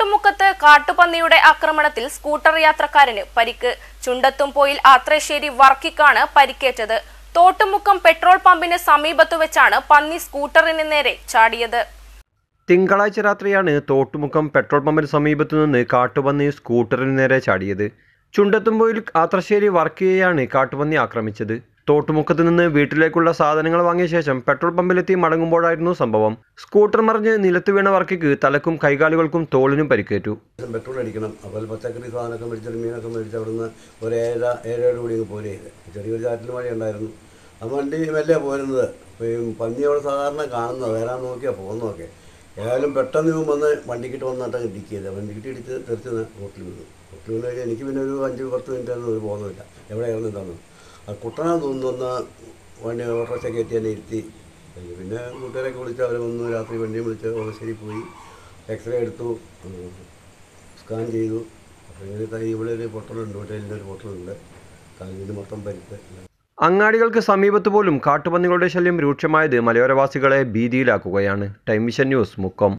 തോട്ടുമുക്കത്ത് കാട്ടുപന്നിയുടെ ആക്രമണത്തിൽ സ്കൂട്ടർ യാത്രക്കാരന് പരിക്ക് ചുണ്ടത്തുംപോയിൽ ആത്രേശ്ശേരി വർക്കിക്കാണ് പരിക്കേറ്റത് തോട്ടുമുക്കം പെട്രോൾ പമ്പിന് സമീപത്തു വെച്ചാണ് പന്നി സ്കൂട്ടറിന് നേരെ ചാടിയത് തിങ്കളാഴ്ച രാത്രിയാണ് തോട്ടുമുക്കം പെട്രോൾ പമ്പിന് സമീപത്തു നിന്ന് കാട്ടുപന്നി സ്കൂട്ടറിന് നേരെ ചാടിയത് ചുണ്ടത്തുമ്പോയിൽ ആത്രശ്ശേരി വർക്കിയെയാണ് കാട്ടുപന്നി ആക്രമിച്ചത് തോട്ടുമുക്കത്ത് നിന്ന് വീട്ടിലേക്കുള്ള സാധനങ്ങൾ വാങ്ങിയ ശേഷം പെട്രോൾ പമ്പിലെത്തി മടങ്ങുമ്പോഴായിരുന്നു സംഭവം സ്കൂട്ടർ മറിഞ്ഞ് നിലത്ത് വീണ വർക്കിക്ക് തലക്കും കൈകാലുകൾക്കും തോളിനും പരിക്കേറ്റു പെട്രോൾ അടിക്കണം അപ്പോൾ പച്ചക്കറി സാധനമൊക്കെ മേടിച്ചിട്ട് മീനൊക്കെ മേടിച്ച് അവിടുന്ന് ഒരു ഏഴര ഏഴര കൂടി ഇങ്ങ് പോരേ ചെറിയൊരു ചാറ്റിൽ മഴ ഉണ്ടായിരുന്നു ആ വണ്ടി മെല്ലെ പോരുന്നത് അപ്പോൾ ഈ പന്നി അവിടെ സാധാരണ കാണുന്നത് വരാൻ നോക്കിയാൽ പോകുന്നതൊക്കെ ഏതായാലും പെട്ടെന്ന് ഇവൻ വന്ന് വണ്ടിക്കിട്ട് വന്നിട്ട് ഇടിക്കിയത് വണ്ടിക്കിട്ട് ഇടിച്ച് തെറിച്ച് റോട്ടിൽ വീണു റോട്ടിൽ വീണ് കഴിഞ്ഞാൽ എനിക്ക് പിന്നെ ഒരു അഞ്ച് പത്ത് മിനിറ്റ് ഒന്നും ഒരു ബോധമില്ല എവിടെയായിരുന്നു എന്താണെന്ന് അത് കുട്ടനാ തോന്നുന്ന വണ്ടി ഓട്ടോറിക്ഷ കയറ്റി തന്നെ ഇരുത്തി പിന്നെ കൂട്ടുകാരൊക്കെ വിളിച്ച് അവർ വന്നു രാത്രി വണ്ടിയും വിളിച്ച് ഓമശ്ശേരി പോയി എക്സ്റേ എടുത്തു ഉം, സ്കാൻ ചെയ്തു അപ്പോൾ ഇങ്ങനെ തന്നെ ഇവിടെ ഒരു പൊട്ടലുണ്ട് ഹോട്ടലിൻ്റെ ഒരു പൊട്ടലുണ്ട് കാലിന് മൊത്തം പരിപ്പ് അങ്ങാടികൾക്ക് സമീപത്ത് പോലും കാട്ടുപന്നികളുടെ ശല്യം രൂക്ഷമായത് മലയോരവാസികളെ ഭീതിയിലാക്കുകയാണ് ടൈം വിഷൻ ന്യൂസ് മുക്കം